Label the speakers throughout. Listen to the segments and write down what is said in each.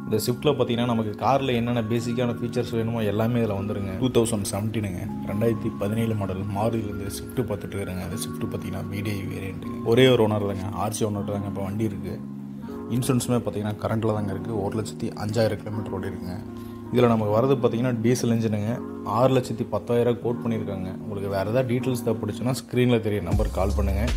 Speaker 1: இந்த ஸ்விஃப்ட்டில் பார்த்தீங்கன்னா நமக்கு காரில் என்னென்ன பேசிக்கான ஃபீச்சர்ஸ் வேணுமோ எல்லாமே இதில் வந்துருங்க டூ தௌசண்ட் செவன்டீனுங்க ரெண்டாயிரத்தி பதினேழு மாடல் மாறுதிலேருந்து ஸ்விஃப்ட் பார்த்துட்டு இருக்கிறேங்க அந்த ஸ்விஃப்ட் பார்த்தீங்கன்னா பிடிஐ வேரியண்ட்டுங்க ஒரே ஒரு ஓனர் தாங்க ஆர்சி ஓனர் தாங்க இப்போ வண்டி இருக்குது இன்சூரன்ஸுமே பார்த்தீங்கன்னா கரண்ட்டில் தாங்க இருக்குது ஒரு லட்சத்தி அஞ்சாயிரம் கிலோமீட்டர் ஓடி இருக்குங்க இதில் நமக்கு வரது பார்த்தீங்கன்னா டீசல் இன்ஜினுங்க ஆறு லட்சத்தி பத்தாயிரம் கோட் பண்ணியிருக்காங்க உங்களுக்கு வேறு ஏதாவது டீட்டெயில்ஸ் தேவைப்படுச்சுன்னா ஸ்க்ரீனில் தெரிய நம்பர் கால் பண்ணுங்கள்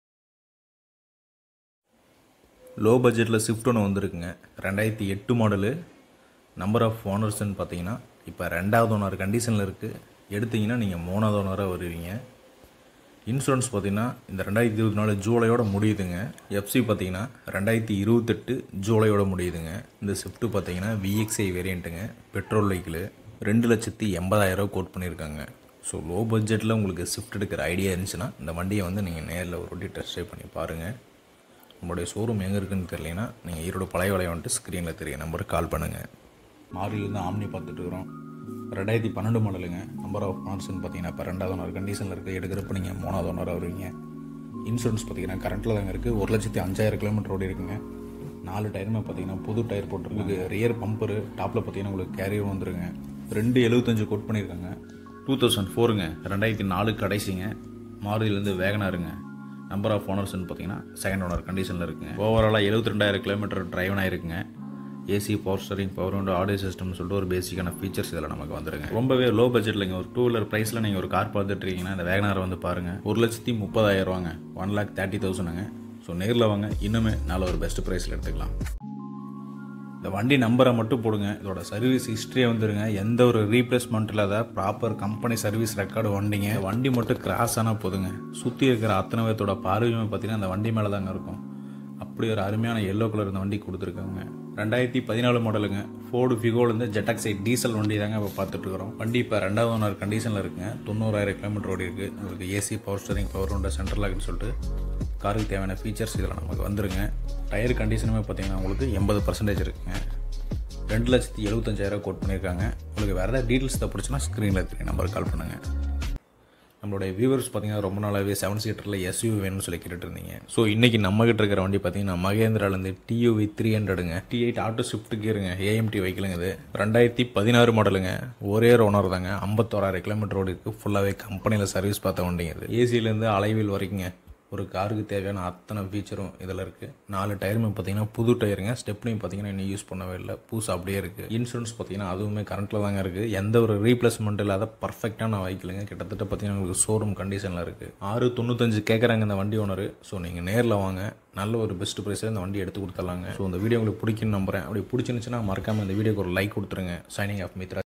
Speaker 1: லோ பட்ஜெட்டில் ஸ்விஃப்ட் ஒன்று வந்திருக்குங்க ரெண்டாயிரத்தி எட்டு மாடலு நம்பர் ஆஃப் ஓனர்ஸ்ன்னு பார்த்தீங்கன்னா இப்போ ரெண்டாவது ஓனர் கண்டிஷனில் இருக்குது எடுத்தீங்கன்னா நீங்கள் மூணாவது ஓனராக வருவீங்க இன்சூரன்ஸ் பார்த்தீங்கன்னா இந்த ரெண்டாயிரத்தி இருபத்தி நாலு ஜூலையோட முடியுதுங்க எஃப்சி பார்த்தீங்கன்னா ரெண்டாயிரத்தி இருபத்தெட்டு ஜூலையோட முடியுதுங்க இந்த ஸ்விஃப்ட் பார்த்தீங்கன்னா விஎக்ஸ்ஐ வேரியண்ட்டுங்க பெட்ரோல் வெஹிக்கிள் ரெண்டு லட்சத்தி எண்பதாயிரம் கோட் பண்ணியிருக்காங்க ஸோ லோ பட்ஜெட்டில் உங்களுக்கு ஸ்விஃப்ட் எடுக்கிற ஐடியா இருந்துச்சுன்னா இந்த வண்டியை வந்து நீங்கள் நேரில் ஒரு வாட்டி டெஸ்ட் ட்ரைவ் பண்ணி பாருங்கள் நம்மளுடைய ஷோரூம் எங்கே இருக்குன்னு தெரியலனா நீங்கள் ஈரோடு பழைய வளைய வந்துட்டு ஸ்க்ரீனில் தெரிய நம்பருக்கு கால் பண்ணுங்கள் மாறிலேருந்து ஆம்னி பார்த்துட்டு இருக்கிறோம் ரெண்டாயிரத்தி பன்னெண்டு மாடலுங்க நம்பர் ஆஃப் மார்க்ஸ்னு பார்த்தீங்கன்னா இப்போ ரெண்டாவது ஓனர் கண்டிஷனில் இருக்குது எடுக்கிறப்ப நீங்கள் மூணாவது ஓனராக வருவீங்க இன்சூரன்ஸ் பார்த்தீங்கன்னா கரண்ட்டில் தாங்க இருக்குது ஒரு லட்சத்தி அஞ்சாயிரம் கிலோமீட்டர் ஓடி இருக்குங்க நாலு டயருமே பார்த்தீங்கன்னா புது டயர் போட்டிருக்கு ரியர் பம்பரு டாப்பில் பார்த்தீங்கன்னா உங்களுக்கு கேரியர் வந்துருங்க ரெண்டு எழுபத்தஞ்சு கோட் பண்ணியிருக்காங்க டூ தௌசண்ட் ஃபோருங்க ரெண்டாயிரத்தி நாலு கடைசிங்க மாருதியிலேருந்து வேகனாருங்க நம்பர் ஆஃப் ஓனர்ஸ்னு பார்த்தீங்கன்னா செகண்ட் ஓனர் கண்டிஷனில் இருக்குங்க ஓவராலாக எழுபத்தி ரெண்டாயிரம் கிலோமீட்டர் டிரைவ் ஆயிருக்குங்க AC power steering power window audio சிஸ்டம்னு சொல்லிட்டு ஒரு பேசிக்கான ஃபீச்சர்ஸ் இதில் நமக்கு வந்துருங்க ரொம்பவே லோ பட்ஜெட்டில் இங்கே ஒரு டூ வீலர் ப்ரைஸில் நீங்கள் ஒரு கார் பார்த்துட்டு இருக்கீங்கன்னா இந்த வேகனார் வந்து பாருங்கள் ஒரு லட்சத்தி முப்பதாயிரம் ரூபாங்க ஒன் லேக் தேர்ட்டி தௌசண்ட்ங்க ஸோ நேரில் வாங்க இன்னுமே நல்ல ஒரு பெஸ்ட் ப்ரைஸில் எடுத்துக்கலாம் இந்த வண்டி நம்பரை மட்டும் போடுங்க இதோட சர்வீஸ் ஹிஸ்ட்ரியை வந்துருங்க எந்த ஒரு ரீப்ளேஸ்மெண்ட் இல்லாத ப்ராப்பர் கம்பெனி சர்வீஸ் ரெக்கார்டு வண்டிங்க வண்டி மட்டும் கிராஸ் ஆனால் போதுங்க சுற்றி இருக்கிற அத்தனை பேர்த்தோட பார்வையுமே பார்த்தீங்கன்னா அந்த வண்டி மேலே தாங்க இருக்கும் அப்படி ஒரு அருமையான எல்லோ கலர் இந்த வண்டி கொடுத்துருக்காங்க ரெண்டாயிரத்தி பதினாலு மாடலுங்க ஃபோர்டு ஃபிகோலேருந்து ஜெட்டாக்சைட் டீசல் வண்டி தாங்க இப்போ பார்த்துட்டு இருக்கிறோம் வண்டி இப்போ ரெண்டாவது ஓனர் கண்டிஷனில் இருக்குங்க தொண்ணூறாயிரம் கிலோமீட்டர் ஓடி இருக்குது உங்களுக்கு AC power steering power window central லாக்னு சொல்லிட்டு காருக்கு தேவையான ஃபீச்சர்ஸ் இதில் நமக்கு வந்துருங்க டயர் கண்டிஷனுமே பார்த்தீங்கன்னா உங்களுக்கு எண்பது பர்சன்டேஜ் இருக்குங்க ரெண்டு லட்சத்தி எழுபத்தஞ்சாயிரம் கோட் பண்ணியிருக்காங்க உங்களுக்கு வேறு ஏதாவது டீட்டெயில்ஸ் தேவைப்படுச்சுன்னா ஸ்க்ரீனில் தெரியும் நம்பருக்கு கால் பண்ணுங்கள் நம்மளுடைய வியூவர்ஸ் பார்த்தீங்கன்னா ரொம்ப நாளாகவே செவன் சீட்டரில் எஸ்யூவி வேணும்னு சொல்லி கேட்டுட்டு இருந்தீங்க ஸோ இன்றைக்கி நம்மகிட்ட இருக்கிற வண்டி பார்த்தீங்கன்னா மகேந்திராலேருந்து டியூவி த்ரீ ஹண்ட்ரடுங்க டி எயிட் ஆட்டோ ஷிஃப்ட் கீருங்க ஏஎம்டி வைக்கலுங்க இது ரெண்டாயிரத்தி பதினாறு மாடலுங்க ஒரே ஓனர் தாங்க ஐம்பத்தோராயிரம் கிலோமீட்டர் ஓடி இருக்குது ஃபுல்லாகவே கம்பெனியில் சர்வீஸ் பார்த்த வண்டிங்க இது ஏசியிலேருந்து அலைவில் வரைக்குங்க ஒரு காருக்கு தேவையான அத்தனை ஃபீச்சரும் இதில் இருக்குது நாலு டயருமே பார்த்தீங்கன்னா புது டயருங்க ஸ்டெப்னையும் பார்த்தீங்கன்னா இன்னும் யூஸ் பண்ணவே இல்லை புதுசு அப்படியே இருக்குது இன்சூரன்ஸ் பார்த்தீங்கன்னா அதுவுமே கரண்ட்டில் தாங்க இருக்குது எந்த ஒரு ரீப்ளேஸ்மெண்ட் இல்லாத பர்ஃபெக்டான வைக்கலுங்க கிட்டத்தட்ட பார்த்தீங்கன்னா உங்களுக்கு ஷோரூம் கண்டிஷனில் இருக்குது ஆறு தொண்ணூத்தஞ்சு கேட்குறாங்க இந்த வண்டி ஓனர் ஸோ நீங்கள் நேரில் வாங்க நல்ல ஒரு பெஸ்ட் ப்ரைஸில் இந்த வண்டி எடுத்து கொடுத்துடலாங்க ஸோ இந்த வீடியோ உங்களுக்கு பிடிக்குன்னு நம்புறேன் அப்படி பிடிச்சிருந்துச்சுன்னா மறக்காமல் இந்த வீடியோக்கு ஒரு லைக் கொடுத்துருங்க சைனிங் ஆஃப் மித்ரா